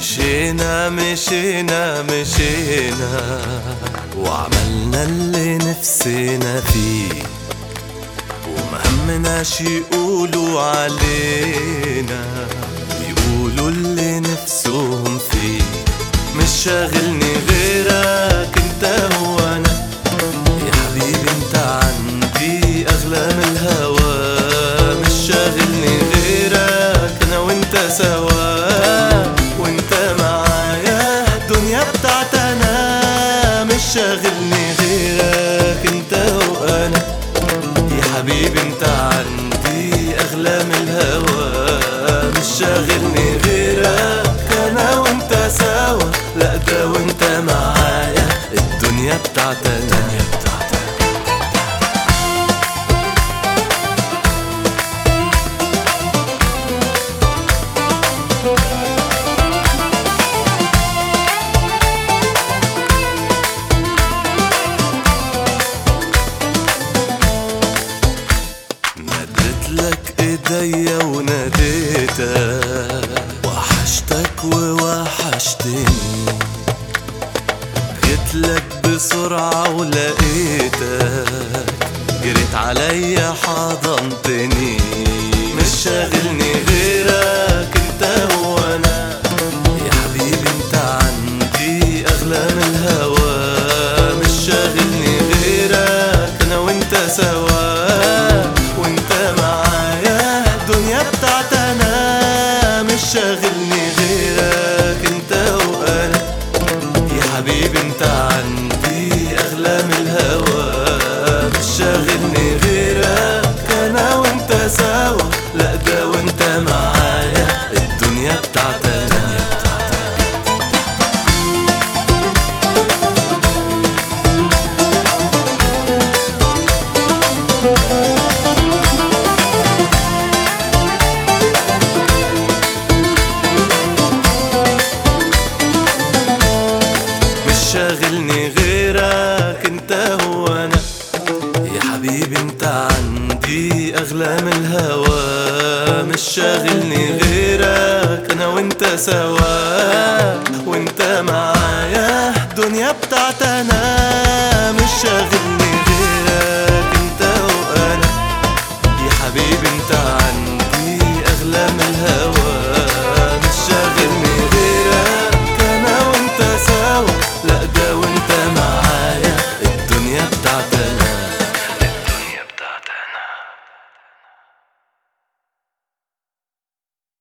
مشينا مشينا مشينا وعملنا اللي نفسنا فيه وما شي يقولوا علينا يقولوا اللي نفسهم فيه مش شاغلني غيرك انت وانا يا حبيبي انت عندي اغلى من الهوى مش شاغلني غيرك انا وانت سوا وانت معايا الدنيا بتاعتنا مش شاغلني غيرك انت وانا يا حبيبي انت عندي اغلى من الهوى مش شاغلني غيرك انا وانت سوا لا ده وانت معايا الدنيا بتاعتنا مدت لك ايديا وناديتك وحشتك ووحشتني جيت لك بسرعة ولقيتك جريت عليا حضنتني مش شاغلني غيرك انت وانا يا حبيبي انت عندي اغلى من الهوى مش شاغلني غيرك انا وانت سوا وانت معايا الدنيا بتاعتنا مش شاغلني غيرك انت وانا يا حبيبي انت عندي اغلى من الهوى مش شاغلني غيرك انا وانت سوا لا ده وانت معايا الدنيا بتاعتنا مش شاغلني غيرك انت هو انا يا حبيبي انت عندي اغلى من الهوى مش شاغلني غيرك انا وانت سوا وانت معايا الدنيا بتاعتنا مش شاغلني غيرك انت وانا يا حبيبي انت عندي اغلى من الهوى